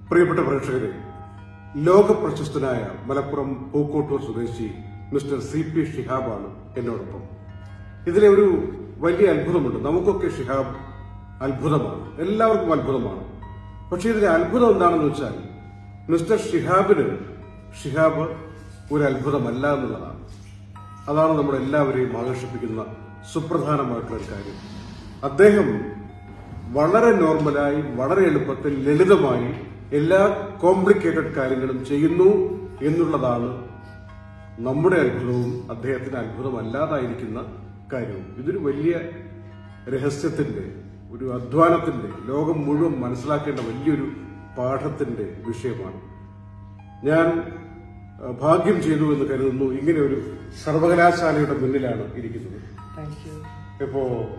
പ്രിയപ്പെട്ട പ്രേക്ഷകരെ ലോക പ്രശസ്തനായ മലപ്പുറം പൂക്കോട്ടൂർ സ്വദേശി മിസ്റ്റർ സി പി ഷിഹാബാണ് എന്നോടൊപ്പം ഇതിലെ ഒരു വലിയ അത്ഭുതമുണ്ട് നമുക്കൊക്കെ ഷിഹാബ് അത്ഭുതമാണ് എല്ലാവർക്കും അത്ഭുതമാണ് പക്ഷെ ഇതിലെ അത്ഭുതം എന്താണെന്ന് വെച്ചാൽ മിസ്റ്റർ ഷിഹാബിന് ഷിഹാബ് ഒരു അത്ഭുതമല്ല എന്നുള്ളതാണ് അതാണ് നമ്മുടെ എല്ലാവരെയും ആകർഷിപ്പിക്കുന്ന സുപ്രധാനമായിട്ടുള്ള ഒരു കാര്യം അദ്ദേഹം വളരെ നോർമലായി വളരെ എളുപ്പത്തിൽ ലളിതമായി എല്ലാ കോംപ്ലിക്കേറ്റഡ് കാര്യങ്ങളും ചെയ്യുന്നു എന്നുള്ളതാണ് നമ്മുടെ അത്ഭുതവും അദ്ദേഹത്തിന് അത്ഭുതമല്ലാതായിരിക്കുന്ന കാര്യവും ഇതൊരു വലിയ രഹസ്യത്തിന്റെ ഒരു അധ്വാനത്തിന്റെ ലോകം മുഴുവൻ മനസ്സിലാക്കേണ്ട വലിയൊരു പാഠത്തിന്റെ വിഷയമാണ് ഞാൻ അഹ്, ഭാഗ്യം ചെയ്തു എന്ന് കരുതുന്നു ഇങ്ങനെ ഒരു സർവകലാശാലയുടെ മുന്നിലാണ് ഇരിക്കുന്നത് താങ്ക് യു ഇപ്പോ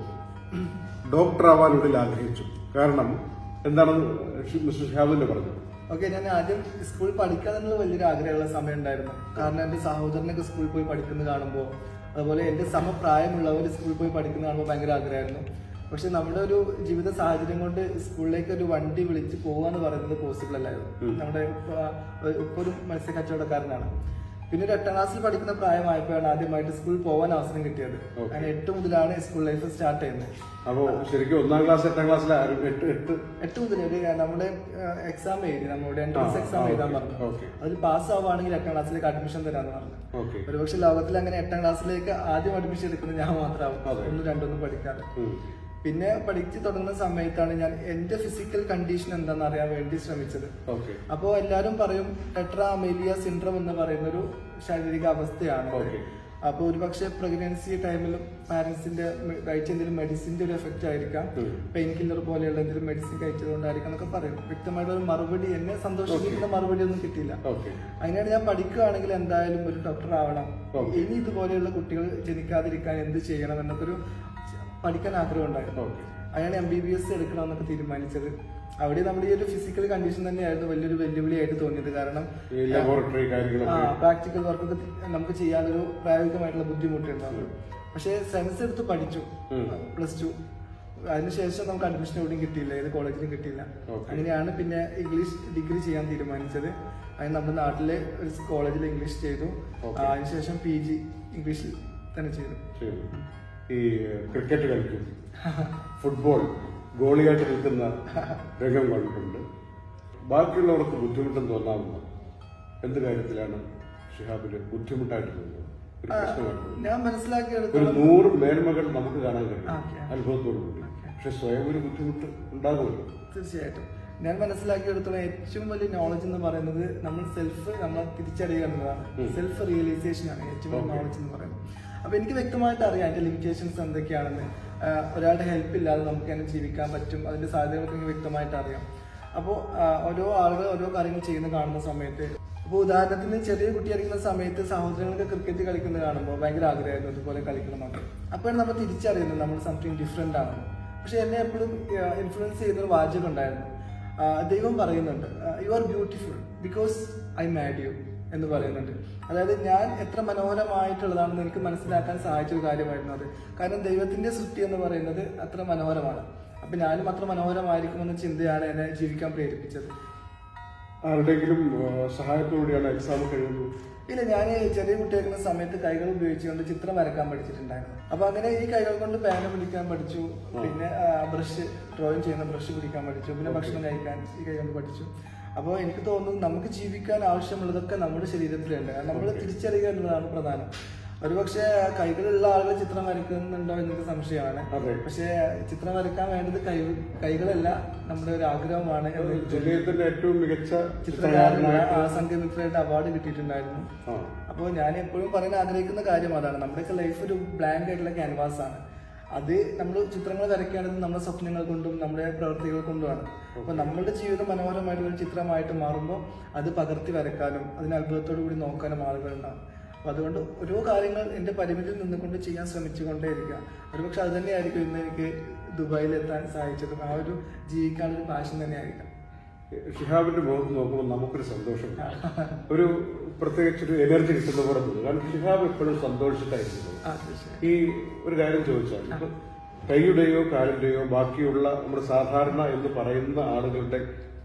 ഡോക്ടർ ആവാനുള്ളിൽ ആഗ്രഹിച്ചു കാരണം എന്താണെന്ന് ഷി- മിസ്റ്റർ ഷിഹാബിന്റെ പറഞ്ഞത് ഓക്കെ ഞാൻ ആദ്യം സ്കൂളിൽ പഠിക്കാൻ എന്നുള്ള വലിയൊരു ആഗ്രഹമുള്ള സമയം ഉണ്ടായിരുന്നു കാരണം എന്റെ സഹോദരനൊക്കെ സ്കൂളിൽ പോയി പഠിക്കുന്നത് കാണുമ്പോൾ അതുപോലെ എന്റെ സമപ്രായമുള്ളവർ സ്കൂളിൽ പോയി പഠിക്കുന്നത് കാണുമ്പോൾ ഭയങ്കര ആഗ്രഹമായിരുന്നു പക്ഷെ നമ്മുടെ ഒരു ജീവിത സാഹചര്യം കൊണ്ട് സ്കൂളിലേക്ക് ഒരു വണ്ടി വിളിച്ച് പോവാന്ന് പറയുന്നത് പോസിബിൾ അല്ലായിരുന്നു നമ്മുടെ ഉപ്പ- ഉപ്പ ഒരു മത്സ്യ കച്ചവടക്കാരനാണ് പിന്നെ ഒരു എട്ടാം ക്ലാസ്സിൽ പഠിക്കുന്ന പ്രായമായപ്പോഴാണ് ആദ്യമായിട്ട് സ്കൂളിൽ പോകാൻ അവസരം കിട്ടിയത് അങ്ങനെ എട്ട് മുതലാണ് സ്കൂൾ ലൈഫ് സ്റ്റാർട്ട് ചെയ്യുന്നത് അപ്പോ ശരിക്കും ഒന്നാം ക്ലാസ് എട്ടാം ക്ലാസ്സിലെ എട്ട് എട്ട് എട്ട് മുതൽ ഒരു നമ്മുടെ എക്സാം എഴുതി നമ്മുടെ എൻട്രൻസ് എക്സാം എഴുതാൻ പറഞ്ഞു ഓക്കെ അതിൽ പാസ് ആവുകയാണെങ്കിൽ എട്ടാം ക്ലാസ്സിലേക്ക് അഡ്മിഷൻ തരാന്ന് പറഞ്ഞു ഓക്കെ ഒരുപക്ഷെ ലോകത്തിൽ അങ്ങനെ എട്ടാം ക്ലാസ്സിലേക്ക് ആദ്യം അഡ്മിഷൻ എടുക്കുന്നത് ഞാൻ മാത്രമാവും അതെ. ഒന്നും രണ്ടൊന്നും പഠിക്കാതെ ഉം. പിന്നെ പഠിച്ചു തുടങ്ങുന്ന സമയത്താണ് ഞാൻ എന്റെ ഫിസിക്കൽ കണ്ടീഷൻ എന്താണെന്ന് അറിയാൻ വേണ്ടി ശ്രമിച്ചത് ഓക്കെ അപ്പോൾ എല്ലാവരും പറയും ടെട്രാ അമേലിയ സിൻഡ്രം എന്ന് പറയുന്ന ഒരു ശാരീരിക അവസ്ഥയാണ് ഓക്കെ അപ്പോൾ ഒരുപക്ഷെ പ്രഗ്നൻസി ടൈമിലും പാരന്റ്സിന്റെ കഴിച്ച എന്തെങ്കിലും മെഡിസിന്റെ ഒരു എഫക്റ്റ് ആയിരിക്കാം ഉം. പെയിൻ കില്ലർ പോലെയുള്ള എന്തെങ്കിലും മെഡിസിൻ കഴിച്ചതുകൊണ്ടായിരിക്കാം എന്നൊക്കെ പറയും വ്യക്തമായിട്ടുള്ള ഒരു മറുപടി എന്നെ സന്തോഷിപ്പിക്കുന്ന മറുപടി ഒന്നും കിട്ടിയില്ല ഓക്കെ അങ്ങനെയാണ് ഞാൻ പഠിക്കുകയാണെങ്കിൽ എന്തായാലും ഒരു ഡോക്ടർ ആവണം Okay. ഇനി ഇതുപോലെയുള്ള കുട്ടികൾ ജനിക്കാതിരിക്കാൻ എന്ത് ചെയ്യണം എന്നൊക്കെ ഒരു പഠിക്കാൻ ആഗ്രഹം ഉണ്ടായിരുന്നു ഓക്കെ അങ്ങനെയാണ് എം ബി ബി എസ് എടുക്കണമെന്നൊക്കെ തീരുമാനിച്ചത് അവിടെ നമ്മുടെ ഈ ഒരു ഫിസിക്കൽ കണ്ടീഷൻ തന്നെയായിരുന്നു വലിയൊരു വെല്ലുവിളിയായിട്ട് തോന്നിയത് കാരണം ഈ ലബോറട്ടറി ആ കാര്യങ്ങളൊക്കെ പ്രാക്ടിക്കൽ വർക്കൊക്കെ നമുക്ക് ചെയ്യാനൊരു പ്രായോഗികമായിട്ടുള്ള ബുദ്ധിമുട്ടുണ്ടാവും പക്ഷേ സയൻസ് എടുത്ത് പഠിച്ചു ഉം. പ്ലസ് ടു അതിനുശേഷം നമുക്ക് അഡ്മിഷൻ എവിടെയും കിട്ടിയില്ല ഏത് കോളേജിലും കിട്ടിയില്ല Okay. അങ്ങനെയാണ് പിന്നെ ഇംഗ്ലീഷ് ഡിഗ്രി ചെയ്യാൻ തീരുമാനിച്ചത് അതിന് നമ്മുടെ നാട്ടിലെ ഒരു കോളേജിൽ ഇംഗ്ലീഷ് ചെയ്തു Okay. ആ, അതിനുശേഷം പി ജി ഇംഗ്ലീഷിൽ തന്നെ ചെയ്തു ശരി. ഈ ക്രിക്കറ്റ് കളിക്കും ഫുട്ബോൾ ഗോളിയായിട്ട് നിൽക്കുന്ന രംഗം കണ്ടിട്ടുണ്ട് ബാക്കിയുള്ളവർക്ക് ബുദ്ധിമുട്ടും തോന്നാവുന്ന എന്ത് കാര്യത്തിലാണ് ഷിഹാബിന് ബുദ്ധിമുട്ടായിട്ട് തോന്നുന്നത് ഒരു പ്രശ്നമായിട്ട് തോന്നുന്നത്? ഞാൻ ഒരു മനസ്സിലാക്കിയെടുത്തോളം നൂറ് മേന്മകൾ നമുക്ക് കാണാൻ കഴിയും Okay. അനുഭവത്തോടു കൂടി പക്ഷെ സ്വയം ഒരു ബുദ്ധിമുട്ട് ഉണ്ടാകുമല്ലോ തീർച്ചയായിട്ടും ഞാൻ മനസ്സിലാക്കിയെടുത്തോളം ഏറ്റവും വലിയ നോളജ് എന്ന് പറയുന്നത് നമ്മൾ സെൽഫ് നമ്മൾ തിരിച്ചറിയുക എന്നതാണ് ഉം. സെൽഫ് റിയലൈസേഷൻ ആണ് ഏറ്റവും വലിയ Okay. നോളജ് എന്ന് പറയുന്നത് അപ്പൊ എനിക്ക് വ്യക്തമായിട്ട് അറിയാം അതിന്റെ ലിമിറ്റേഷൻസ് എന്തൊക്കെയാണെന്ന് ആഹ് ഒരാളുടെ ഹെൽപ്പ് ഇല്ലാതെ നമുക്ക് തന്നെ ജീവിക്കാൻ പറ്റും അതിന്റെ സാധ്യതകളൊക്കെ എനിക്ക് വ്യക്തമായിട്ട് അറിയാം അപ്പോൾ ഓരോ ആളുകൾ ഓരോ കാര്യങ്ങൾ ചെയ്യുന്ന കാണുന്ന സമയത്ത് അപ്പോൾ ഉദാഹരണത്തിന് ചെറിയ കുട്ടിയായിരിക്കുന്ന സമയത്ത് സഹോദരങ്ങൾക്ക് ക്രിക്കറ്റ് കളിക്കുന്നത് കാണുമ്പോൾ ഭയങ്കര ആഗ്രഹമായിരുന്നു അതുപോലെ കളിക്കണമെന്നൊക്കെ അപ്പോഴാണ് നമ്മൾ തിരിച്ചറിയുന്നത് നമ്മൾ സംതിങ് ഡിഫറെന്റ് ആണ് പക്ഷെ എന്നെ എപ്പോഴും ഇൻഫ്ലുവൻസ് ചെയ്യുന്ന ഒരു വാചകം ഉണ്ടായിരുന്നു ആ, ദൈവം പറയുന്നുണ്ട് you are beautiful because I made you എന്ന് പറയുന്നുണ്ട് അതായത് ഞാൻ എത്ര മനോഹരമായിട്ടുള്ളതാണെന്ന് എനിക്ക് മനസ്സിലാക്കാൻ സഹായിച്ച ഒരു കാര്യമായിരുന്നു അത് കാരണം ദൈവത്തിന്റെ സൃഷ്ടി എന്ന് പറയുന്നത് അത്ര മനോഹരമാണ് അപ്പൊ ഞാനും അത്ര മനോഹരമായിരിക്കുമെന്ന ചിന്തയാണ് എന്നെ ജീവിക്കാൻ പ്രേരിപ്പിച്ചത് ആരുടെയെങ്കിലും ആ, സഹായത്തോടെയാണ് എക്സാം കഴിയുന്നത് ഇല്ല ഞാൻ ചെറിയ കുട്ടിയായിരിക്കുന്ന സമയത്ത് കൈകൾ ഉപയോഗിച്ചുകൊണ്ട് ചിത്രം വരക്കാൻ പഠിച്ചിട്ടുണ്ടായിരുന്നു അപ്പൊ അങ്ങനെ ഈ കൈകൾ കൊണ്ട് പേന പിടിക്കാൻ പഠിച്ചു പിന്നെ ബ്രഷ് ഡ്രോയിങ് ചെയ്യുന്ന ബ്രഷ് പിടിക്കാൻ പഠിച്ചു പിന്നെ ഭക്ഷണം കഴിക്കാൻ ഈ കൈ കൊണ്ട് പഠിച്ചു അപ്പോൾ എനിക്ക് തോന്നുന്നു നമുക്ക് ജീവിക്കാൻ ആവശ്യമുള്ളതൊക്കെ നമ്മുടെ ശരീരത്തിലുണ്ട് നമ്മൾ തിരിച്ചറിയുക എന്നുള്ളതാണ് പ്രധാനം ഒരുപക്ഷെ കൈകളുള്ള ആളുകൾ ചിത്രം വരയ്ക്കുന്നുണ്ടോ എന്നൊക്കെ സംശയമാണ് അതെ പക്ഷേ ചിത്രം വരയ്ക്കാൻ വേണ്ടത് കൈ കൈകളല്ല നമ്മുടെ ഒരു ആഗ്രഹമാണ് എന്ന് ജില്ലയത്തിന്റെ ഏറ്റവും മികച്ച ചിത്രകാരനായ ചിത്രകാരനായിട്ട് സംഗീതത്തിലായിട്ട് അവാർഡ് കിട്ടിയിട്ടുണ്ടായിരുന്നു ആ അപ്പോൾ ഞാൻ എപ്പോഴും പറയാൻ ആഗ്രഹിക്കുന്ന കാര്യം അതാണ് നമ്മുടെയൊക്കെ ലൈഫ് ഒരു ബ്ലാങ്ക് ആയിട്ടുള്ള ക്യാൻവാസ് ആണ് അത് നമ്മൾ ചിത്രങ്ങൾ വരയ്ക്കുകയാണെങ്കിൽ നമ്മുടെ സ്വപ്നങ്ങൾ കൊണ്ടും നമ്മുടെ പ്രവൃത്തികൾ കൊണ്ടുമാണ് അപ്പൊ നമ്മളുടെ ജീവിതം മനോഹരമായിട്ടുള്ള ഒരു ചിത്രമായിട്ട് മാറുമ്പോൾ അത് പകർത്തി വരക്കാനും അതിന് അത്ഭുതത്തോടു കൂടി നോക്കാനും ആളുകളുണ്ടാവും അപ്പൊ അതുകൊണ്ട് ഓരോ കാര്യങ്ങൾ എന്റെ പരിമിതിയിൽ നിന്നുകൊണ്ട് ചെയ്യാൻ ശ്രമിച്ചുകൊണ്ടേയിരിക്കുക ഒരുപക്ഷെ അത് തന്നെയായിരിക്കും ഇന്ന് എനിക്ക് ദുബായിൽ എത്താൻ സഹായിച്ചതും ആ ഒരു ജീവിക്കാനുള്ള പാഷൻ തന്നെയായിരിക്കാം ഷിഹാബിന്റെ മുഖത്ത് നോക്കുമ്പോൾ നമുക്കൊരു സന്തോഷം ഒരു പ്രത്യേകിച്ച് ഒരു എനർജി കിട്ടുന്ന പോലെ തോന്നുന്നു കാരണം ഷിഹാബ് എപ്പോഴും സന്തോഷിച്ചിട്ടായിരിക്കുന്നു ആ തീർച്ചയായും ഈ ഒരു കാര്യം ചോദിച്ചാൽ ഇപ്പൊ കൈയുടെയോ കാലിന്റെയോ ബാക്കിയുള്ള നമ്മുടെ സാധാരണ എന്ന് പറയുന്ന ആളുകളുടെ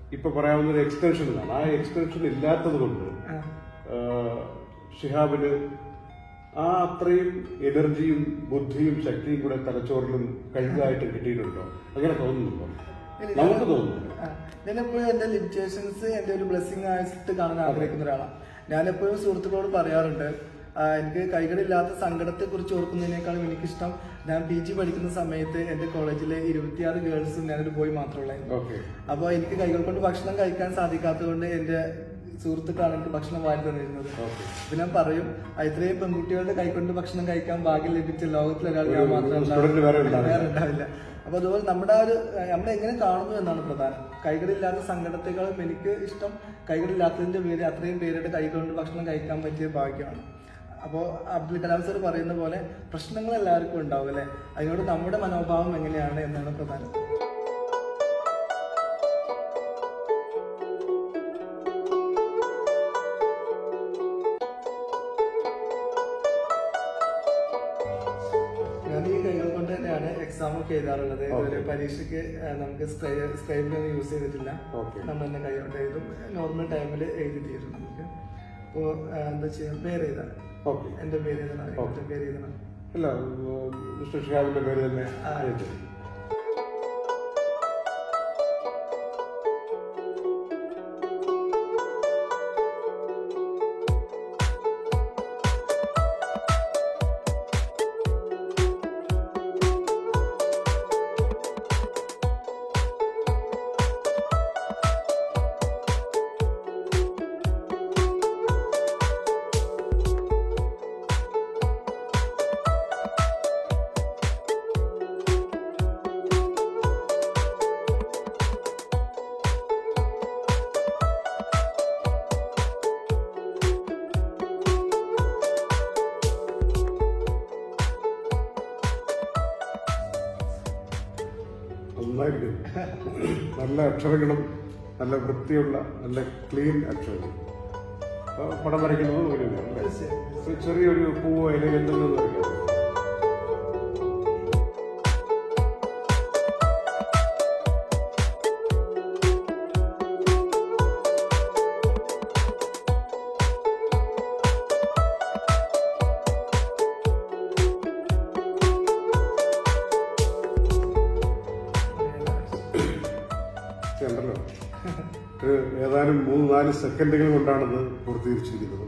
ഇപ്പൊ പറയാവുന്ന ഒരു എക്സ്റ്റൻഷൻ എന്നാണ് ആ എക്സ്റ്റൻഷൻ ഇല്ലാത്തത് കൊണ്ട് ആ. ആഹ് ഷിഹാബിന് ആ അത്രയും എനർജിയും ബുദ്ധിയും ശക്തിയും കൂടെ തലച്ചോറിലും കഴിവായിട്ട് കിട്ടിയിട്ടുണ്ടോ അങ്ങനെ തോന്നുന്നുണ്ടോ ഇല്ല, നമുക്ക് തോന്നുന്നു ആ, ഞാനെപ്പോഴും എന്റെ ലിമിറ്റേഷൻസ് എന്റെ ഒരു ബ്ലെസ്സിങ് ആയിട്ട് കാണാൻ ആഗ്രഹിക്കുന്ന ഒരാളാണ് ഞാനെപ്പോഴും സുഹൃത്തുക്കളോട് പറയാറുണ്ട് ആ, എനിക്ക് കൈകളില്ലാത്ത സങ്കടത്തെ കുറിച്ച് ഓർക്കുന്നതിനേക്കാളും എനിക്കിഷ്ടം ഞാൻ പി ജി പഠിക്കുന്ന സമയത്ത് എന്റെ കോളേജിലെ ഇരുപത്തിയാറ് ഗേൾസും ഞാനൊരു ബോയ് മാത്രമുള്ളായിരുന്നു ഓക്കെ അപ്പോൾ എനിക്ക് കൈകൾ കൊണ്ട് ഭക്ഷണം കഴിക്കാൻ സാധിക്കാത്തതുകൊണ്ട് എന്റെ സുഹൃത്തുക്കളാണ് എനിക്ക് ഭക്ഷണം വാരി തന്നിരുന്നത് ഓക്കെ അപ്പൊ ഞാൻ പറയും ആ, ഇത്രയും പെൺകുട്ടികളുടെ കൈകൊണ്ട് ഭക്ഷണം കഴിക്കാൻ ഭാഗ്യം ലഭിച്ച ലോകത്തിൽ ഒരാൾ ഞാൻ ഒരു മാത്രം സ്റ്റുഡന്റ് വേറെ ഉണ്ടാവില്ല. വേറെ ഉണ്ടാവില്ല അപ്പൊ അതുപോലെ നമ്മുടെ ആ ഒരു നമ്മളെ എങ്ങനെ കാണുന്നു എന്നാണ് പ്രധാനം കൈകളില്ലാത്ത സങ്കടത്തെക്കാളും എനിക്ക് ഇഷ്ടം കൈകളില്ലാത്തതിന്റെ പേര് അത്രയും പേരുടെ കൈകൊണ്ട് ഭക്ഷണം കഴിക്കാൻ പറ്റിയ ഭാഗ്യമാണ് അപ്പോൾ അബ്ദുൽ കലാം സർ പറയുന്ന പോലെ പ്രശ്നങ്ങൾ എല്ലാവർക്കും ഉണ്ടാവും അല്ലെ അതിനോട് നമ്മുടെ മനോഭാവം എങ്ങനെയാണ് എന്നാണ് പ്രധാനം ഞാൻ ഈ കൈകൾ കൊണ്ട് തന്നെയാണ് എക്സാം ഒക്കെ എഴുതാറുള്ളത് ഇതുവരെ പരീക്ഷയ്ക്ക് ആ, നമുക്ക് സ്ക്രൈബിലൊന്നും യൂസ് ചെയ്തിട്ടില്ല ഓക്കെ നമ്മൾ തന്നെ കൈ കൊണ്ട് എഴുതും നോർമൽ ടൈമിൽ എഴുതി തീരും നമുക്ക് അപ്പോൾ എന്താ ചെയ്യാം പേര് എഴുതാം ഓക്കെ എന്റെ പേര് എഴുതണം എന്റെ പേര് എഴുതണം അല്ല മിസ്റ്റർ ഷിഹാബിന്റെ പേര് തന്നെ ആ. എഴുതി. നന്നായിരിക്കും നല്ല അക്ഷരങ്ങളും നല്ല വൃത്തിയുള്ള നല്ല ക്ലീൻ അക്ഷരങ്ങൾ ആ, പടം വരയ്ക്കുന്നത് ഒരു അല്ലേ? ഒരു ചെറിയൊരു പൂവോ ഇലയോ എന്തെങ്കിലും വരയ്ക്കാം ഉണ്ടല്ലോ ഒരു ഏതാനും മൂന്ന് നാല് സെക്കൻഡുകൾ കൊണ്ടാണിത് പൂർത്തീകരിച്ചിരിക്കുന്നത്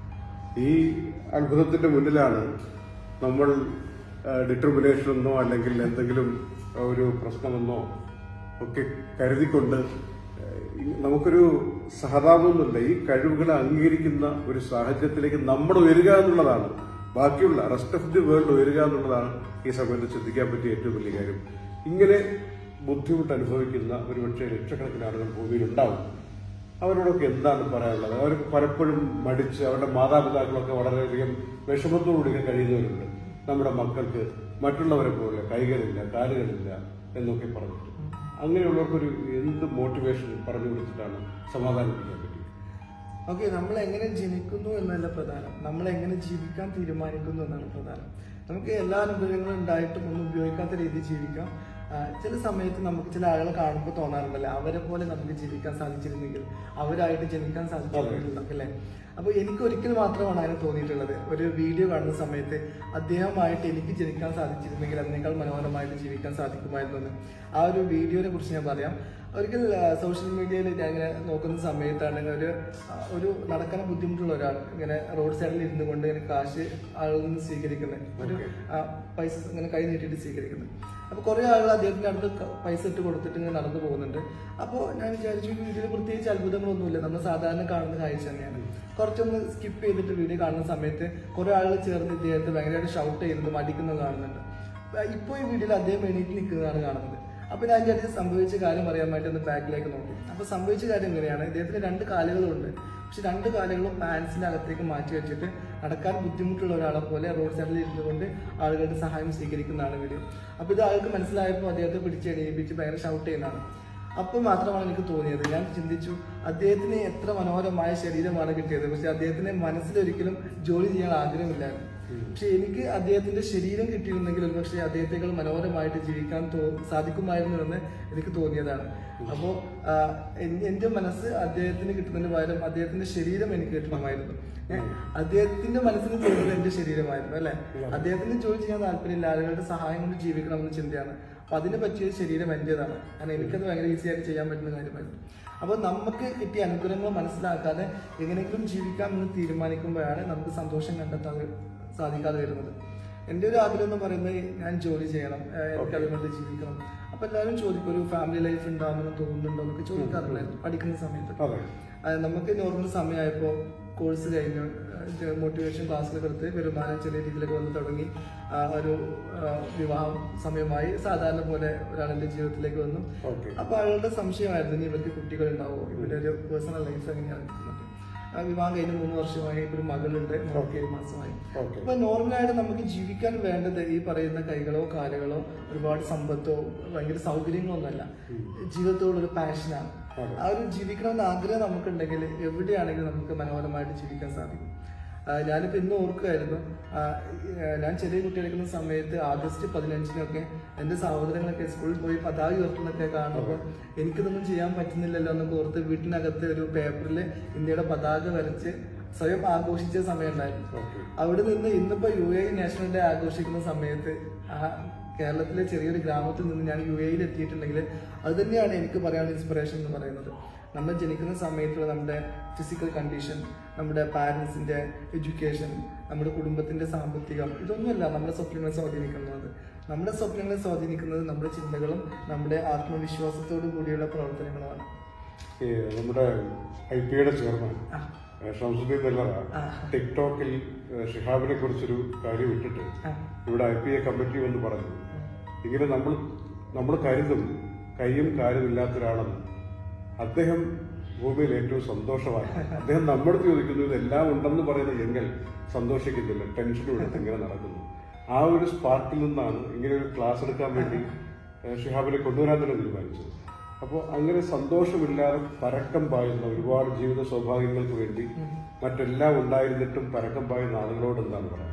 ഈ അത്ഭുതത്തിന്റെ മുന്നിലാണ് നമ്മൾ ഡിറ്റർമിനേഷൻ എന്നോ അല്ലെങ്കിൽ എന്തെങ്കിലും ഒരു പ്രശ്നമെന്നോ ഒക്കെ കരുതിക്കൊണ്ട് ഏഹ്, ഈ നമുക്കൊരു സഹതാപമൊന്നുമില്ല ഈ കഴിവുകളെ അംഗീകരിക്കുന്ന ഒരു സാഹചര്യത്തിലേക്ക് നമ്മൾ ഉയരുക എന്നുള്ളതാണ് ബാക്കിയുള്ള റെസ്റ്റ് ഓഫ് ദി വേൾഡ് ഉയരുക എന്നുള്ളതാണ് ഈ സമയത്ത് ചിന്തിക്കാൻ പറ്റിയ ഏറ്റവും വലിയ കാര്യം ഇങ്ങനെ ബുദ്ധിമുട്ട് അനുഭവിക്കുന്ന ഒരുപക്ഷെ ലക്ഷക്കണക്കിന് ആളുകൾ ഭൂമിയിൽ ഉണ്ടാവും അവരോടൊക്കെ എന്താണ് പറയാനുള്ളത് അവർക്ക് പലപ്പോഴും മടിച്ച് അവരുടെ മാതാപിതാക്കളൊക്കെ വളരെയധികം വിഷമത്തോടുകൂടി കഴിയുന്നവരുണ്ട് നമ്മുടെ മക്കൾക്ക് മറ്റുള്ളവരെ പോലെ കൈകളില്ല കാലുകളില്ല എന്നൊക്കെ പറഞ്ഞിട്ട് അങ്ങനെയുള്ളവർക്കൊരു എന്ത് മോട്ടിവേഷൻ പറഞ്ഞു കൊടുത്തിട്ടാണ് സമാധാനിപ്പിക്കാൻ പറ്റും ഓക്കെ നമ്മൾ എങ്ങനെ ജനിക്കുന്നു എന്നല്ല പ്രധാനം നമ്മൾ എങ്ങനെ ജീവിക്കാൻ തീരുമാനിക്കുന്നു എന്നാണ് പ്രധാനം നമുക്ക് എല്ലാ അനുഭവങ്ങളും ഉണ്ടായിട്ടും ഒന്നും ഉപയോഗിക്കാത്ത രീതിയിൽ ജീവിക്കാം ആ, ചില സമയത്ത് നമുക്ക് ചില ആളുകളെ കാണുമ്പോൾ തോന്നാറുണ്ടല്ലോ അവരെ പോലെ നമുക്ക് ജീവിക്കാൻ സാധിച്ചിരുന്നെങ്കിൽ അവരായിട്ട് ജനിക്കാൻ സാധിച്ചിരുന്നെങ്കിൽ അല്ലേ അപ്പോൾ എനിക്ക് ഒരിക്കൽ മാത്രമാണ് അങ്ങനെ തോന്നിയിട്ടുള്ളത് ഒരു വീഡിയോ കാണുന്ന സമയത്ത് അദ്ദേഹമായിട്ട് എനിക്ക് ജനിക്കാൻ സാധിച്ചിരുന്നെങ്കിൽ അതിനേക്കാൾ മനോഹരമായിട്ട് ജീവിക്കാൻ സാധിക്കുമായിരുന്നു എന്ന് ആ ഒരു വീഡിയോനെ കുറിച്ച് ഞാൻ പറയാം ഒരിക്കൽ സോഷ്യൽ മീഡിയയിൽ ഞാൻ ഇങ്ങനെ നോക്കുന്ന സമയത്താണ് ഒരു ആ, ഒരു നടക്കാൻ ബുദ്ധിമുട്ടുള്ള ഒരാൾ ഇങ്ങനെ റോഡ് സൈഡിൽ ഇരുന്നു കൊണ്ട് ഇങ്ങനെ കാശ് ആളിൽ നിന്ന് സ്വീകരിക്കുന്നത് ഒരു ആ, പൈസ ഇങ്ങനെ കൈ നീട്ടിയിട്ട് സ്വീകരിക്കുന്നത് അപ്പൊ കുറെ ആളുകൾ അദ്ദേഹത്തിന്റെ അടുത്ത് ക- പൈസ ഇട്ട് കൊടുത്തിട്ട് ഇങ്ങനെ നടന്നു പോകുന്നുണ്ട് അപ്പോൾ ഞാൻ വിചാരിച്ചു ഇതിൽ പ്രത്യേകിച്ച് അത്ഭുതങ്ങളൊന്നുമില്ല നമ്മൾ സാധാരണ കാണുന്ന കാഴ്ച തന്നെയാണ് കുറച്ചൊന്ന് സ്കിപ്പ് ചെയ്തിട്ട് വീഡിയോ കാണുന്ന സമയത്ത് കുറെ ആളുകൾ ചേർന്ന് ഇദ്ദേഹത്തെ ഭയങ്കരമായിട്ട് ഷൗട്ട് ചെയ്യുന്നത് മടിക്കുന്നത് കാണുന്നുണ്ട് ഇപ്പോൾ ഈ വീഡിയോയിൽ അദ്ദേഹം എണീറ്റ് നിൽക്കുന്നതാണ് കാണുന്നത് അപ്പൊ ഞാൻ വിചാരിച്ച് സംഭവിച്ച കാര്യം അറിയാൻ വേണ്ടി ഒന്ന് ബാക്കിലേക്ക് നോക്കി അപ്പൊ സംഭവിച്ച കാര്യം എങ്ങനെയാണ് ഇദ്ദേഹത്തിന് രണ്ട് കാലുകളുണ്ട് പക്ഷെ രണ്ട് കാലുകളും പാൻസിന്റെ അകത്തേക്ക് മാറ്റി വെച്ചിട്ട് നടക്കാൻ ബുദ്ധിമുട്ടുള്ള ഒരാളെ പോലെ റോഡ് സൈഡിൽ ഇരുന്നുകൊണ്ട് ആളുകളുടെ സഹായം സ്വീകരിക്കുന്നതാണ് വീഡിയോ അപ്പൊ ഇത് ആൾക്ക് മനസ്സിലായപ്പോൾ അദ്ദേഹത്തെ പിടിച്ചെണീപ്പിച്ച് ഭയങ്കര ഷൗട്ട് ചെയ്യുന്നതാണ് അപ്പോൾ മാത്രമാണ് എനിക്ക് തോന്നിയത് ഞാൻ ചിന്തിച്ചു അദ്ദേഹത്തിന് എത്ര മനോഹരമായ ശരീരമാണ് കിട്ടിയത് പക്ഷെ അദ്ദേഹത്തിന് മനസ്സിലൊരിക്കലും ജോലി ചെയ്യാൻ ആഗ്രഹമില്ലായിരുന്നു പക്ഷെ എനിക്ക് അദ്ദേഹത്തിന്റെ ശരീരം കിട്ടിയിരുന്നെങ്കിൽ ഒരുപക്ഷെ അദ്ദേഹത്തെക്കാൾ മനോഹരമായിട്ട് ജീവിക്കാൻ തോ സാധിക്കുമായിരുന്നു എന്ന് എനിക്ക് തോന്നിയതാണ് അപ്പോ ആ, എൻ- എന്റെ മനസ്സ് അദ്ദേഹത്തിന് കിട്ടുന്നതിന് പകരം അദ്ദേഹത്തിന്റെ ശരീരം എനിക്ക് കിട്ടണമായിരുന്നു ഏ, അദ്ദേഹത്തിന്റെ മനസ്സിന് തോന്നുന്നത് എന്റെ ശരീരമായിരുന്നു അല്ലെ അദ്ദേഹത്തിന് ജോലി ചെയ്യാൻ താല്പര്യമില്ല ആളുകളുടെ സഹായം കൊണ്ട് ജീവിക്കണമെന്ന ചിന്തയാണ് അപ്പൊ അതിന് പറ്റിയ ശരീരം എന്റേതാണ് കാരണം എനിക്കത് ഭയങ്കര ഈസി ആയിട്ട് ചെയ്യാൻ പറ്റുന്ന കാര്യമായിരുന്നു അപ്പോൾ നമുക്ക് കിട്ടിയ അനുഗ്രഹങ്ങൾ മനസ്സിലാക്കാതെ എങ്ങനെയെങ്കിലും ജീവിക്കാം എന്ന് തീരുമാനിക്കുമ്പോഴാണ് നമുക്ക് സന്തോഷം കണ്ടെത്താൻ സാധിക്കാതെ വരുന്നത് എൻ്റെ ഒരു ആഗ്രഹം എന്ന് പറയുന്നത് ഞാൻ ജോലി ചെയ്യണം ഏഹ് എനിക്ക് അതുകൊണ്ട് ജീവിക്കണം അപ്പൊ എല്ലാവരും ചോദിക്കും ഒരു ഫാമിലി ലൈഫ് ഉണ്ടാവുമെന്ന് തോന്നുന്നുണ്ടോ എന്നൊക്കെ ചോദിക്കാറുണ്ടായിരുന്നു പഠിക്കുന്ന സമയത്ത് അതെ അത് നമുക്ക് നോർമൽ സമയമായപ്പോൾ കോഴ്സ് കഴിഞ്ഞു മോട്ടിവേഷൻ ക്ലാസ്സിലൊക്കെ എടുത്ത് വരുമാനം ചെറിയ രീതിയിലൊക്കെ വന്ന് തുടങ്ങി ആ, ഒരു ആ, വിവാഹം സമയമായി സാധാരണ പോലെ ഒരാളെന്റെ ജീവിതത്തിലേക്ക് വന്നു ഓക്കെ അപ്പൊ ആളുടെ സംശയമായിരുന്നു ഇനി ഇവർക്ക് കുട്ടികൾ ഉണ്ടാവോ ഇവരുടെ ഒരു പേഴ്സണൽ ലൈഫ് എങ്ങനെയാണ് എന്നൊക്കെ. ആ, വിവാഹം കഴിഞ്ഞ് മൂന്ന് വർഷമായി ഇപ്പൊ ഒരു മകളുണ്ട് മകൾക്ക് ഏഴ് മാസമായി ഓക്കെ അപ്പൊ നോർമലായിട്ട് നമുക്ക് ജീവിക്കാൻ വേണ്ടത് ഈ പറയുന്ന കൈകളോ കാലുകളോ ഒരുപാട് സമ്പത്തോ ഭയങ്കര സൗകര്യങ്ങളോ ഒന്നല്ല ജീവിതത്തോടൊരു പാഷനാണ് അതെ. ആ ഒരു ജീവിക്കണമെന്ന് ആഗ്രഹം നമുക്കുണ്ടെങ്കിൽ എവിടെയാണെങ്കിലും നമുക്ക് മനോഹരമായിട്ട് ജീവിക്കാൻ സാധിക്കും ആ, ഞാനിപ്പോ ഇന്ന് ഓർക്കുമായിരുന്നു ആ, ഏ, ഞാൻ ചെറിയ കുട്ടികളിക്കുന്ന സമയത്ത് ആഗസ്റ്റ് പതിനഞ്ചിനൊക്കെ എന്റെ സഹോദരങ്ങളൊക്കെ സ്കൂളിൽ പോയി പതാക ഉയർത്തുന്നൊക്കെ കാണുമ്പോൾ എനിക്കിതൊന്നും ചെയ്യാൻ പറ്റുന്നില്ലല്ലോ എന്നൊക്കെ ഓർത്ത് വീട്ടിനകത്ത് ഒരു പേപ്പറിൽ ഇന്ത്യയുടെ പതാക വരച്ച് സ്വയം ആഘോഷിച്ച സമയം ഉണ്ടായിരുന്നു ഓക്കെ അവിടെ നിന്ന് ഇന്നിപ്പോ യു എ നാഷണൽ ഡേ ആഘോഷിക്കുന്ന സമയത്ത് ആ കേരളത്തിലെ ചെറിയൊരു ഗ്രാമത്തിൽ നിന്ന് ഞാൻ യു എയിൽ എത്തിയിട്ടുണ്ടെങ്കിൽ അത് തന്നെയാണ് എനിക്ക് പറയാനുള്ള ഇൻസ്പിറേഷൻ എന്ന് പറയുന്നത് നമ്മൾ ജനിക്കുന്ന സമയത്തുള്ള നമ്മുടെ ഫിസിക്കൽ കണ്ടീഷൻ നമ്മുടെ പാരൻസിന്റെ എഡ്യൂക്കേഷൻ നമ്മുടെ കുടുംബത്തിന്റെ സാമ്പത്തികം ഇതൊന്നുമല്ല നമ്മുടെ സ്വപ്നങ്ങളെ സ്വാധീനിക്കുന്നത് നമ്മുടെ സ്വപ്നങ്ങളെ സ്വാധീനിക്കുന്നത് നമ്മുടെ ചിന്തകളും നമ്മുടെ ആത്മവിശ്വാസത്തോടു കൂടിയുള്ള പ്രവർത്തനങ്ങളുമാണ് ഈ നമ്മുടെ ഐ പിയുടെ ചെയർമാൻ ആ. ഏഹ് ഷംസുദ്ദീൻ നെല്ലറ ആ. ടിക്ടോക്കിൽ ഏഹ് ഷിഹാബിനെ കുറിച്ചൊരു കാര്യം ഇട്ടിട്ട് ആ. ഇവിടെ ഐ പി എ കമ്മിറ്റി എന്ന് പറഞ്ഞു ഇങ്ങനെ നമ്മൾ നമ്മൾ കരുതും കൈയും കാലും ഇല്ലാത്ത ഒരാളെന്ന് അദ്ദേഹം ഭൂമിയിൽ ഏറ്റവും സന്തോഷമാണ് അദ്ദേഹം നമ്മുടെ ചോദിക്കുന്നു ഇതെല്ലാം ഉണ്ടെന്ന് പറയുന്ന നിങ്ങൾ സന്തോഷിക്കുന്നില്ല ടെൻഷനും എടുത്ത് ഇങ്ങനെ നടക്കുന്നു ആ ഒരു സ്പാർക്കിൽ നിന്നാണ് ഇങ്ങനെ ഒരു ക്ലാസ് എടുക്കാൻ വേണ്ടി ഏഹ് ഷിഹാബിനെ കൊണ്ടുവരാൻ തന്നെ തീരുമാനിച്ചത് അപ്പോൾ അങ്ങനെ സന്തോഷമില്ലാതെ പരക്കം പായുന്ന ഒരുപാട് ജീവിത സൗഭാഗ്യങ്ങൾക്ക് വേണ്ടി മറ്റെല്ലാം ഉണ്ടായിരുന്നിട്ടും പരക്കം പായുന്ന ആളുകളോട് എന്താണ് പറയുന്നത്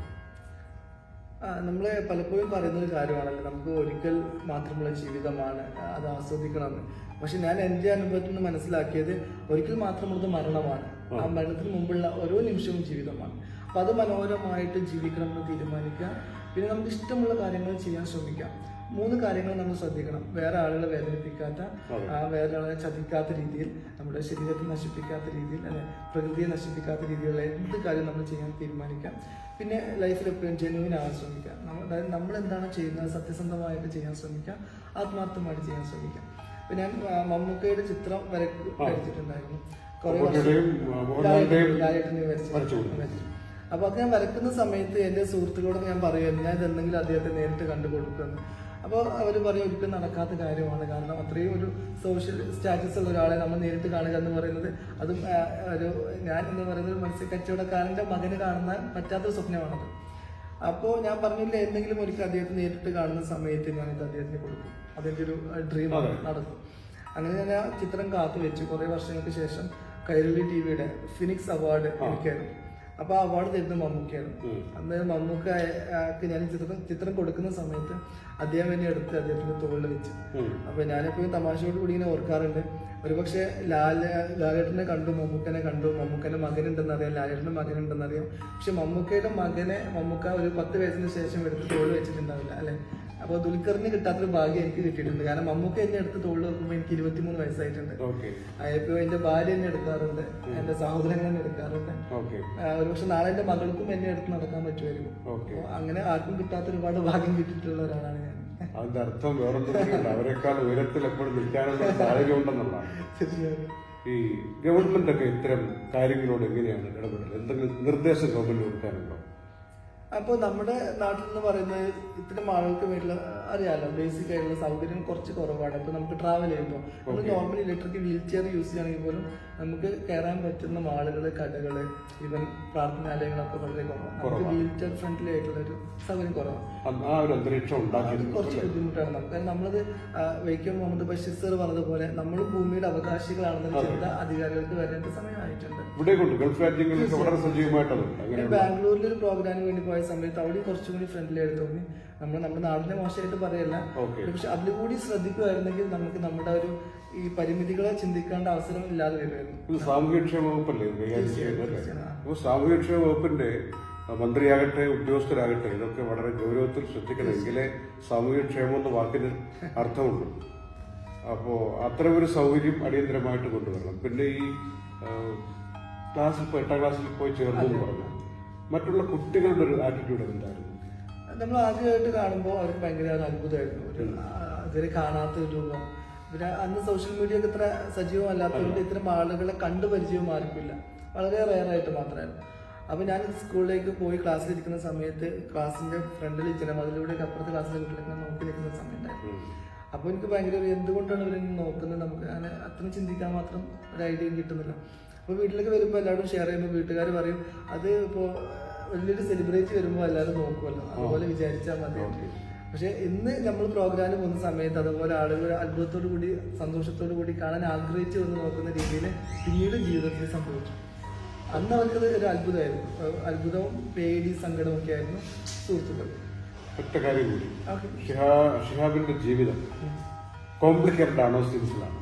ആ, നമ്മള് പലപ്പോഴും പറയുന്ന ഒരു കാര്യമാണല്ലോ നമുക്ക് ഒരിക്കൽ മാത്രമുള്ള ജീവിതമാണ് ആ, അത് ആസ്വദിക്കണമെന്ന് പക്ഷെ ഞാൻ എന്റെ അനുഭവത്തിൽ നിന്ന് മനസ്സിലാക്കിയത് ഒരിക്കൽ മാത്രമുള്ളത് മരണമാണ് ആ മരണത്തിന് മുമ്പുള്ള ഓരോ നിമിഷവും ജീവിതമാണ് അപ്പൊ അത് മനോഹരമായിട്ട് ജീവിക്കണമെന്ന് തീരുമാനിക്കുക പിന്നെ നമുക്ക് ഇഷ്ടമുള്ള കാര്യങ്ങൾ ചെയ്യാൻ ശ്രമിക്കാം മൂന്ന് കാര്യങ്ങൾ നമ്മൾ ശ്രദ്ധിക്കണം വേറെ ആളുകളെ വേദനിപ്പിക്കാത്ത ആ, വേറെ ആളെ ചതിക്കാത്ത രീതിയിൽ നമ്മുടെ ശരീരത്തെ നശിപ്പിക്കാത്ത രീതിയിൽ അല്ലെ പ്രകൃതിയെ നശിപ്പിക്കാത്ത രീതിയിലുള്ള എന്ത് കാര്യം നമ്മൾ ചെയ്യാൻ തീരുമാനിക്കാം പിന്നെ ലൈഫിൽ എപ്പോഴും ജെന്യൂൻ ആവാൻ ശ്രമിക്കാം നമ്മൾ അതായത് നമ്മൾ എന്താണ് ചെയ്യുന്നത് സത്യസന്ധമായിട്ട് ചെയ്യാൻ ശ്രമിക്കാം ആത്മാർത്ഥമായിട്ട് ചെയ്യാൻ ശ്രമിക്കാം ഇപ്പൊ ഞാൻ ആ, മമ്മൂക്കയുടെ ചിത്രം വരക്ക് വരച്ചിട്ടുണ്ടായിരുന്നു കുറെ മമ്മൂക്കയുടെയും, ആ, മോഹൻലാലിന്റെയും ലാലേട്ടനെയും വരച്ചു വരച്ചു കൊടുത്തു. വരച്ചു. അപ്പൊ അത് ഞാൻ വരക്കുന്ന സമയത്ത് എന്റെ സുഹൃത്തുക്കളോട് ഞാൻ പറയുമായിരുന്നു ഞാൻ ഇതെന്തെങ്കിലും അദ്ദേഹത്തെ നേരിട്ട് കണ്ടു കൊടുക്കുമെന്ന് അപ്പോൾ അവർ പറയും ഒരിക്കലും നടക്കാത്ത കാര്യമാണ് കാരണം അത്രയും ഒരു സോഷ്യൽ സ്റ്റാറ്റസ് ഉള്ള ഒരാളെ നമ്മൾ നേരിട്ട് കാണുക എന്ന് പറയുന്നത് അതും ആ, ഒരു ഞാൻ എന്ന് പറയുന്നത് ഒരു മത്സ്യ കച്ചവടക്കാരന്റെ മകന് കാണുന്ന പറ്റാത്തൊരു സ്വപ്നമാണത് അപ്പോൾ ഞാൻ പറഞ്ഞില്ല എന്തെങ്കിലും ഒരിക്കൽ അദ്ദേഹത്തെ നേരിട്ട് കാണുന്ന സമയത്ത് ഞാൻ ഇത് അദ്ദേഹത്തിന് കൊടുക്കും അതെന്റെ ഒരു ഡ്രീം നടക്കും അങ്ങനെ ഞാൻ ആ ചിത്രം കാത്തു വെച്ചു കുറെ വർഷങ്ങൾക്ക് ശേഷം കൈരളി ടി വിയുടെ ഫിനിക്സ് അവാർഡ് എനിക്കായിരുന്നു അപ്പൊ ആ അവാർഡ് തരുന്നത് മമ്മൂക്കയായിരുന്നു ഉം. അന്ന് മമ്മൂക്ക് ഞാൻ ഈ ചിത്രം ചിത്രം കൊടുക്കുന്ന സമയത്ത് അദ്ദേഹം എന്നെ എടുത്ത് അദ്ദേഹത്തിന്റെ തോളിൽ വെച്ച് ഉം. അപ്പൊ ഞാനെപ്പോഴും തമാശയോട് കൂടി ഇങ്ങനെ ഓർക്കാറുണ്ട് ഒരുപക്ഷെ ലാല ലാലേട്ടനെ കണ്ടു മമ്മൂക്കനെ കണ്ടു മമ്മൂക്കന്റെ മകനുണ്ടെന്ന് അറിയാം ലാലേട്ടന്റെ മകനുണ്ടെന്ന് അറിയാം പക്ഷെ മമ്മൂക്കയുടെ മകനെ മമ്മൂക്ക ഒരു പത്ത് വയസ്സിന് ശേഷം എടുത്ത് തോളിൽ വെച്ചിട്ടുണ്ടാവില്ല അല്ലെ അപ്പൊ ദുൽഖറിന് കിട്ടാത്തൊരു ഭാഗ്യം എനിക്ക് കിട്ടിയിട്ടുണ്ട് കാരണം മമ്മൂക്ക എന്നെ എടുത്ത് തോളിൽ വെക്കുമ്പോൾ എനിക്ക് ഇരുപത്തിമൂന്ന് വയസ്സായിട്ടുണ്ട് ഓക്കെ ഇപ്പൊ എന്റെ ഭാര്യ എന്നെ എടുക്കാറുണ്ട് എന്റെ സഹോദരങ്ങൾ എന്നെ എടുക്കാറുണ്ട് ഓക്കെ ആ, ഒരുപക്ഷെ നാളെ എന്റെ മകൾക്കും എന്നെ എടുത്ത് നടക്കാൻ പറ്റുമായിരിക്കും ഓക്കെ അപ്പൊ അങ്ങനെ ആർക്കും കിട്ടാത്ത ഒരുപാട് ഭാഗ്യം കിട്ടിയിട്ടുള്ള ഒരാളാണ് ഞാൻ അതിന്റെ അർത്ഥം വേറൊന്നും അവരെക്കാൾ ഉയരത്തിൽ എപ്പോഴും നിൽക്കാനുള്ള സാഹചര്യം ഉണ്ടെന്നുള്ളതാണ് തീർച്ചയായും ഈ ഗവൺമെന്റ് ഒക്കെ ഇത്തരം കാര്യങ്ങളോട് എങ്ങനെയാണ് ഇടപെടുന്നത് എന്തെങ്കിലും നിർദ്ദേശം ഗവൺമെന്റ് കൊടുക്കാനുണ്ടോ അപ്പോൾ നമ്മുടെ നാട്ടിൽ എന്ന് പറയുന്നത് ഇത്തരം ആളുകൾക്ക് വേണ്ടിയുള്ള അറിയാലോ ബേസിക് ആയിട്ടുള്ള സൗകര്യം കുറച്ച് കുറവാണ് ഇപ്പൊ നമുക്ക് ട്രാവൽ ചെയ്യുമ്പോൾ നമ്മൾ normally electric wheelchair use ചെയ്യുകയാണെങ്കിൽ പോലും നമുക്ക് കയറാൻ പറ്റുന്ന മാളുകള് കടകള് ഈവൻ പ്രാർത്ഥനാലയങ്ങളൊക്കെ വളരെ കുറവാണ് നമുക്ക് വീൽ ചെയർ ഫ്രണ്ട്ലി ആയിട്ടുള്ള ഒരു സൗകര്യം കുറവാണ് അന്ന് ആ ഒരു അന്തരീക്ഷം അത് ഉണ്ടാക്കിയിരുന്നു കുറച്ച് ബുദ്ധിമുട്ടാണ് നമുക്ക് കാരണം നമ്മളത് ആ, വൈക്കം മുഹമ്മദ് ബഷീർ സർ പറഞ്ഞതുപോലെ നമ്മൾ ഭൂമിയുടെ അവകാശികളാണെന്ന ചിന്ത അധികാരികൾക്ക് വരേണ്ട സമയമായിട്ടുണ്ട് ഇവിടെ കൊണ്ട് ഗൾഫ് രാജ്യങ്ങളിലൊക്കെ വളരെ സജീവമായിട്ടുണ്ട് അങ്ങനെ ഞാൻ ബാംഗ്ലൂരിൽ ഒരു പ്രോഗ്രാമിന് വേണ്ടി പോയ സമയത്ത് അവിടെ കുറച്ചും കൂടി ഫ്രണ്ട്ലി ആയിട്ട് തോന്നി നമ്മൾ നമ്മുടെ നാടിനെ മോശമായിട്ട് പറയല്ല ഓക്കെ പക്ഷെ അതിലുകൂടി ശ്രദ്ധിക്കുമായിരുന്നെങ്കിൽ നമുക്ക് നമ്മുടെ ഒരു ഈ പരിമിതികളെ ചിന്തിക്കേണ്ട അവസരം ഇല്ലാതെ വരുമായിരുന്നു ഇത് സാമൂഹ്യക്ഷേമ വകുപ്പല്ലേ ഇത് കൈകാര്യം ചെയ്യുന്നത് അല്ലേ അപ്പോൾ സാമൂഹ്യക്ഷേമ വകുപ്പിന്റെ അഹ് മന്ത്രിയാകട്ടെ ഉദ്യോഗസ്ഥരാകട്ടെ ഇതൊക്കെ വളരെ ഗൗരവത്തിൽ ശ്രദ്ധിക്കണം എങ്കിലേ സാമൂഹ്യക്ഷേമം എന്ന വാക്കിന് അർത്ഥമുള്ളൂ അപ്പോ അത്തരം ഒരു സൗകര്യം അടിയന്തരമായിട്ട് കൊണ്ടുവരണം പിന്നെ ഈ ആഹ്, ക്ലാസ്സിൽ ഇപ്പോൾ എട്ടാം ക്ലാസ്സിൽ പോയി ചേർന്നു എന്ന് പറഞ്ഞു മറ്റുള്ള കുട്ടികളുടെ ഒരു ആറ്റിറ്റ്യൂഡ് എന്തായിരുന്നു നമ്മൾ ആദ്യമായിട്ട് കാണുമ്പോൾ അവർക്ക് ഭയങ്കര ഒരു അത്ഭുതമായിരുന്നു ഒരു ആ, ഇതുവരെ കാണാത്ത ഒരു രൂപം പിന്നെ അന്ന് സോഷ്യൽ മീഡിയ ഒക്കെ ഇത്ര സജീവമല്ലാത്തതുകൊണ്ട് ഇത്തരം ആളുകളെ കണ്ടു പരിചയവും ആർക്കില്ല വളരെ റയർ ആയിട്ട് മാത്രമായിരുന്നു അപ്പൊ ഞാൻ സ്കൂളിലേക്ക് പോയി ക്ലാസ്സിൽ ഇരിക്കുന്ന സമയത്ത് ക്ലാസ്സിന്റെ ഫ്രണ്ടിൽ ജനമതിലൂടെ അപ്പുറത്തെ ക്ലാസ്സിലെ കുട്ടികളെ ഞാൻ നോക്കി നിൽക്കുന്ന സമയത്തായിരുന്നു അപ്പൊ എനിക്ക് ഭയങ്കര ഒരു എന്തുകൊണ്ടാണ് ഇവരെ നോക്കുന്നത് നമുക്ക് അങ്ങനെ അത്രയും ചിന്തിക്കാൻ മാത്രം ഒരു ഐഡിയയും കിട്ടുന്നില്ല അപ്പൊ വീട്ടിലേക്ക് വരുമ്പോൾ എല്ലാവരും ഷെയർ ചെയ്യുമ്പോൾ വീട്ടുകാർ പറയും അത് ഇപ്പോ വലിയൊരു സെലിബ്രേറ്റ് വരുമ്പോൾ എല്ലാവരും നോക്കുമല്ലോ അതുപോലെ വിചാരിച്ചാൽ മതി പക്ഷെ ഇന്ന് നമ്മൾ പ്രോഗ്രാമിന് പോകുന്ന സമയത്ത് അതുപോലെ ആളുകൾ അത്ഭുതത്തോടു കൂടി സന്തോഷത്തോടു കൂടി കാണാൻ ആഗ്രഹിച്ചു വന്ന് നോക്കുന്ന രീതിയിൽ പിന്നീട് ജീവിതത്തിൽ സംഭവിച്ചു അന്ന് അവർക്കത് ഒരു അത്ഭുതമായിരുന്നു അഹ് അത്ഭുതവും പേടി സങ്കടവും ഒക്കെ ആയിരുന്നു സുഹൃത്തുക്കൾ ഒറ്റ കാര്യം കൂടി ഓക്കെ ഷിഹാ- ഷിഹാബിന്റെ ജീവിതം കോംപ്ലിക്കേറ്റഡ് ആണോ സിമ്പിൾ ആണോ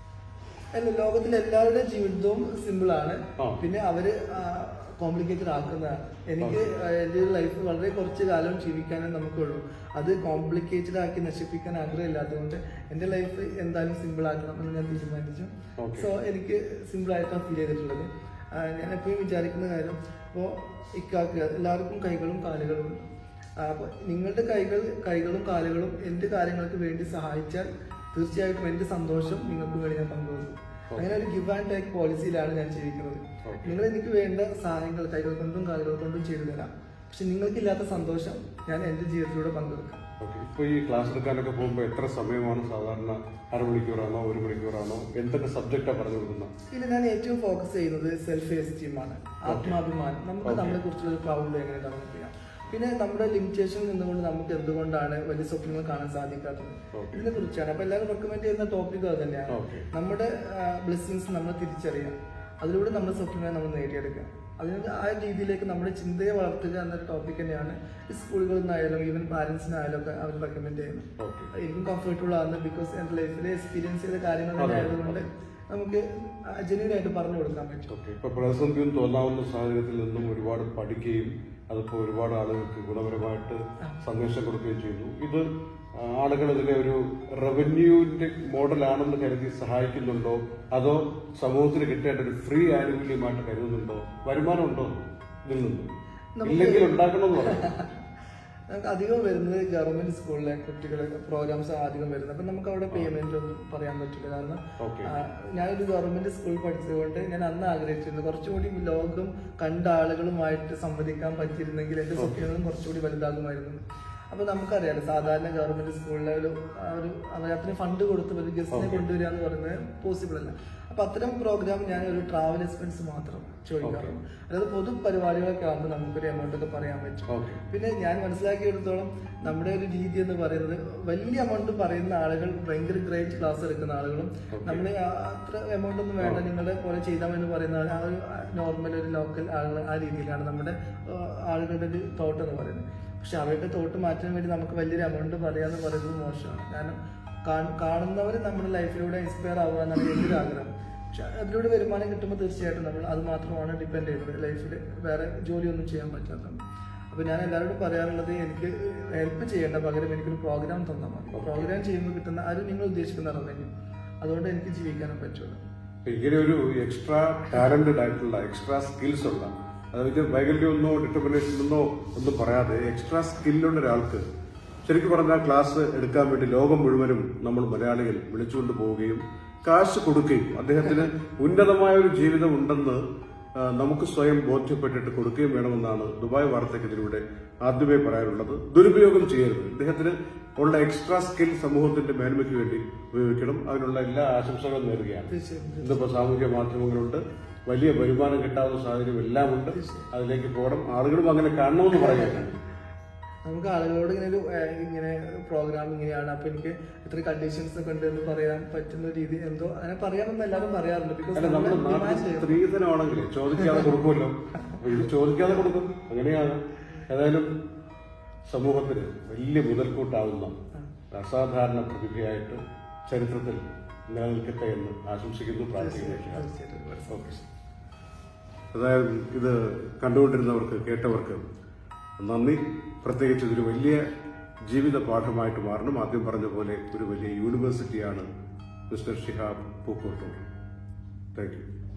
അല്ല ലോകത്തിലെ എല്ലാവരുടെയും ജീവിതവും സിമ്പിൾ ആണ് ആ. പിന്നെ അവര് കോംപ്ലിക്കേറ്റഡ് ആക്കുന്നതാണ് എനിക്ക് ആ, എൻ്റെ ലൈഫ് വളരെ കുറച്ച് കാലം ജീവിക്കാനേ നമുക്കുള്ളൂ അത് കോംപ്ലിക്കേറ്റഡ് ആക്കി നശിപ്പിക്കാൻ ആഗ്രഹമില്ലാത്തതുകൊണ്ട് എൻ്റെ ലൈഫ് എന്തായാലും സിമ്പിൾ ആക്കണം എന്ന് ഞാൻ തീരുമാനിച്ചു Okay. സോ എനിക്ക് സിമ്പിൾ ആയിട്ടാണ് ഫീൽ ചെയ്തിട്ടുള്ളത് ആ, ഞാൻ എപ്പോഴും വിചാരിക്കുന്ന കാര്യം ഇപ്പോൾ ഇക്കാക്ക് എല്ലാവർക്കും കൈകളും കാലുകളും ഉണ്ട് അപ്പൊ നിങ്ങളുടെ കൈകൾ കൈകളും കാലുകളും എന്റെ കാര്യങ്ങൾക്ക് വേണ്ടി സഹായിച്ചാൽ തീർച്ചയായിട്ടും എന്റെ സന്തോഷം നിങ്ങൾക്ക് വേണ്ടി ഞാൻ പങ്കുവെക്കും അങ്ങനെ ഒരു ഗിവ് ആൻഡ് ടേക്ക് പോളിസിയിലാണ് ഞാൻ ജീവിക്കുന്നത് Okay. നിങ്ങൾ എനിക്ക് വേണ്ട സഹായങ്ങൾ കൈകൾ കൊണ്ടും കാലുകൾ കൊണ്ടും ചെയ്തു തരാം പക്ഷെ നിങ്ങൾക്കില്ലാത്ത സന്തോഷം ഞാൻ എന്റെ ജീവിതത്തിലൂടെ പങ്കുവെക്കാം ഓക്കെ ഇപ്പൊ ഈ ക്ലാസ് എടുക്കാനൊക്കെ പോകുമ്പോൾ എത്ര സമയമാണ് സാധാരണ അരമണിക്കൂറാണോ ഒരു മണിക്കൂറാണോ എന്തൊക്കെ സബ്ജക്റ്റാണ് പറഞ്ഞു കൊടുക്കുന്നത് പിന്നെ ഞാൻ ഏറ്റവും ഫോക്കസ് ചെയ്യുന്നത് സെൽഫ് എസ്റ്റീമാണ് ആത്മാഭിമാനം നമുക്ക് നമ്മളെ കുറിച്ചുള്ള ഒരു പ്രൗഡ് എങ്ങനെ ഡെവലപ്പ് ചെയ്യാം പിന്നെ നമ്മുടെ ലിമിറ്റേഷൻ നിന്നുകൊണ്ട് നമുക്ക് എന്തുകൊണ്ടാണ് വലിയ സ്വപ്നങ്ങൾ കാണാൻ സാധിക്കാത്തത് Okay. ഇതിനെ കുറിച്ചാണ് അപ്പൊ എല്ലാവരും റെക്കമെൻഡ് ചെയ്യുന്ന ടോപ്പിക് അത് തന്നെയാണ് Okay. നമ്മുടെ ബ്ലെസ്സിങ്സ് നമ്മൾ തിരിച്ചറിയാം അതിലൂടെ നമ്മുടെ സ്വപ്നങ്ങളെ നമ്മൾ നേടിയെടുക്കുക അതിന് ആ രീതിയിലേക്ക് നമ്മുടെ ചിന്തയെ വളർത്തുക എന്നൊരു ടോപ്പിക് തന്നെയാണ് ഈ സ്കൂളുകളിൽ നിന്നായാലും ഈവൻ പാരന്റ്സിനായാലും ഒക്കെ അവർ റെക്കമെൻഡ് ചെയ്യുന്നത് ഓക്കെ എനിക്കും കംഫർട്ടബിൾ ആണ് ബിക്കോസ് എൻ്റെ ലൈഫിലെ എക്സ്പീരിയൻസ് ചെയ്ത കാര്യങ്ങൾ തന്നെ ആയതുകൊണ്ട് നമുക്ക് ജെന്യൂൻ ആയിട്ട് പറഞ്ഞു കൊടുക്കാൻ പറ്റും ഓക്കെ ഇപ്പൊ പ്രതിസന്ധിയും തോന്നാവുന്ന സാഹചര്യത്തിൽ നിന്നും ഒരുപാട് പഠിക്കുകയും അതിപ്പോ ഒരുപാട് ആളുകൾക്ക് ഗുണപരമായിട്ട് സന്ദേശം കൊടുക്കുകയും ചെയ്തു ഇത് ആളുകൾ ഇതിനെ ഒരു റവന്യൂവിന്റെ മോഡലാണെന്ന് കരുതി സഹായിക്കുന്നുണ്ടോ അതോ സമൂഹത്തിന് കിട്ടേണ്ട ഒരു ഫ്രീ ആനുകൂല്യമായിട്ട് കരുതുന്നുണ്ടോ വരുമാനം ഉണ്ടോ ഇതിൽ നിന്നും ഇല്ലെങ്കിൽ ഉണ്ടാക്കണമെന്ന് പറയാം നമുക്ക് അധികം വരുന്നത് ഗവൺമെന്റ് സ്കൂളിലെ കുട്ടികളെ പ്രോഗ്രാംസ് അധികം വരുന്നത് അപ്പൊ നമുക്ക് അവിടെ പേയ്മെന്റ് ഒന്നും പറയാൻ പറ്റില്ല കാരണം ഓക്കെ ആ, ഞാനൊരു ഗവൺമെന്റ് സ്കൂളിൽ പഠിച്ചതുകൊണ്ട് ഞാൻ അന്ന് ആഗ്രഹിച്ചിരുന്നു കുറച്ചുകൂടി ലോകം കണ്ട ആളുകളുമായിട്ട് സംവദിക്കാൻ പറ്റിയിരുന്നെങ്കിൽ എന്റെ സ്വപ്നങ്ങളും കുറച്ചുകൂടി വലുതാകുമായിരുന്നു അപ്പൊ നമുക്കറിയാലോ സാധാരണ ഗവൺമെന്റ് സ്കൂളിലെ ഒരു ആ ഒരു അവർ അത്രയും ഫണ്ട് കൊടുത്ത് ഒരു ഗസ്റ്റിനെ കൊണ്ടുവരിക എന്ന് പറയുന്നത് പോസിബിൾ അല്ല അപ്പൊ അത്തരം പ്രോഗ്രാം ഞാൻ ഒരു ട്രാവൽ എക്സ്പെൻസ് മാത്രം ചോദിക്കാറുള്ളൂ അതായത് പൊതു പരിപാടികളൊക്കെ ആകുമ്പോൾ നമുക്കൊരു എമൗണ്ട് ഒക്കെ പറയാൻ പറ്റും ഓക്കെ പിന്നെ ഞാൻ മനസ്സിലാക്കിയെടുത്തോളം നമ്മുടെ ഒരു രീതി എന്ന് പറയുന്നത് വലിയ എമൗണ്ട് പറയുന്ന ആളുകൾ ഭയങ്കര ഗ്രേറ്റ് ക്ലാസ് എടുക്കുന്ന ആളുകളും നമ്മൾ അത്ര എമൗണ്ട് ഒന്നും വേണ്ട നിങ്ങളെ പോലെ ചെയ്താൽ എന്ന് പറയുന്ന ആൾ- ആ ഒരു നോർമൽ ഒരു ലോക്കൽ ആളുകൾ ആ രീതിയിലാണ് നമ്മുടെ ആ, ആളുകളുടെ ഒരു തോട്ട് എന്ന് പറയുന്നത് പക്ഷെ അവരുടെ തോട്ട് മാറ്റാൻ വേണ്ടി നമുക്ക് വലിയൊരു എമൗണ്ട് പറയാന്ന് പറയുന്നത് മോശമാണ് കാരണം കാണുന്നവർ നമ്മുടെ ലൈഫിലൂടെ ഇൻസ്പയർ ആവുക എന്നാണ് എൻ്റെ ഒരു ആഗ്രഹം പക്ഷെ അതിലൂടെ വരുമാനം കിട്ടുമ്പോൾ തീർച്ചയായിട്ടും നമ്മൾ അത് മാത്രമാണ് ഡിപ്പെൻഡ് ചെയ്യുന്നത് ലൈഫിൽ വേറെ ജോലിയൊന്നും ചെയ്യാൻ പറ്റാത്തത് അപ്പൊ ഞാൻ എല്ലാവരോടും പറയാറുള്ളത് എനിക്ക് ഹെൽപ്പ് ചെയ്യേണ്ട പകരം എനിക്കൊരു പ്രോഗ്രാം തന്നാൽ മതി പ്രോഗ്രാം ചെയ്യുമ്പോൾ കിട്ടുന്ന അത് നിങ്ങൾ ഉദ്ദേശിക്കുന്ന റവന്യൂ അതുകൊണ്ട് എനിക്ക് ജീവിക്കാനും പറ്റുള്ളൂ അപ്പൊ ഇങ്ങനെ ഒരു എക്സ്ട്രാ ടാലന്റഡ് ആയിട്ടുള്ള എക്സ്ട്രാ സ്കിൽസ് ഉള്ള അതായത് വൈകല്യമൊന്നോ ഡിറ്റർമിനേഷനൊന്നോ ഒന്നും പറയാതെ എക്സ്ട്രാ സ്കില്ലുള്ള ഒരാൾക്ക് ശരിക്കും പറഞ്ഞാൽ ക്ലാസ് എടുക്കാൻ വേണ്ടി ലോകം മുഴുവനും നമ്മൾ മലയാളികൾ വിളിച്ചുകൊണ്ട് പോവുകയും കാശ് കൊടുക്കുകയും അദ്ദേഹത്തിന് ഉന്നതമായ ഒരു ജീവിതം ഉണ്ടെന്ന് ആ, നമുക്ക് സ്വയം ബോധ്യപ്പെട്ടിട്ട് കൊടുക്കുകയും വേണമെന്നാണ് ദുബായ് വാർത്തയ്ക്കെതിലൂടെ ആദ്യമേ പറയാനുള്ളത് ദുരുപയോഗം ചെയ്യരുത് ഇദ്ദേഹത്തിന് ഉള്ള എക്സ്ട്രാ സ്കിൽ സമൂഹത്തിന്റെ മേന്മയ്ക്ക് വേണ്ടി ഉപയോഗിക്കണം അതിനുള്ള എല്ലാ ആശംസകളും നേരുകയാണ് തീർച്ചയായും ഇന്നിപ്പോ സാമൂഹ്യ മാധ്യമങ്ങളുണ്ട് വലിയ വരുമാനം കിട്ടാവുന്ന സാഹചര്യം എല്ലാം ഉണ്ട് അതിലേക്ക് പോകണം ആളുകളും അങ്ങനെ കാണണമെന്ന് പറയുന്നുണ്ട് നമുക്ക് ആളുകളോട് ഇങ്ങനെ ഒരു ഏഹ്, ഇങ്ങനെ പ്രോഗ്രാം ഇങ്ങനെയാണ് അപ്പൊ എനിക്ക് ഇത്ര കണ്ടീഷൻസ് ഒക്കെ ഉണ്ട് എന്ന് പറയാൻ പറ്റുന്ന രീതി എന്തോ അങ്ങനെ പറയാമെന്ന് എല്ലാവരും പറയാറുണ്ട് ബിക്കോസ് അല്ല നമ്മുടെ നാട്ടിൽ സ്ത്രീധനമാണെങ്കിൽ ചോദിക്കാതെ കൊടുക്കുമല്ലോ അപ്പൊ ഇത് ചോദിക്കാതെ കൊടുക്കും അങ്ങനെയാണ് ഏതായാലും സമൂഹത്തിന് വലിയ മുതൽക്കൂട്ടാവുന്ന അസാധാരണ പ്രതിഭയായിട്ട് ചരിത്രത്തിൽ നിലനിൽക്കട്ടെ എന്ന് ആശംസിക്കുന്നു പ്രാർത്ഥിക്കുന്നു ഓക്കെ അതായത് ഇത് കണ്ടുകൊണ്ടിരുന്നവർക്ക് കേട്ടവർക്ക് നന്ദി പ്രത്യേകിച്ച് ഇതൊരു വലിയ ജീവിത പാഠമായിട്ട് മാറണം ആദ്യം പറഞ്ഞ പോലെ ഒരു വലിയ യൂണിവേഴ്സിറ്റിയാണ് mister Shihab Pookkottur thank U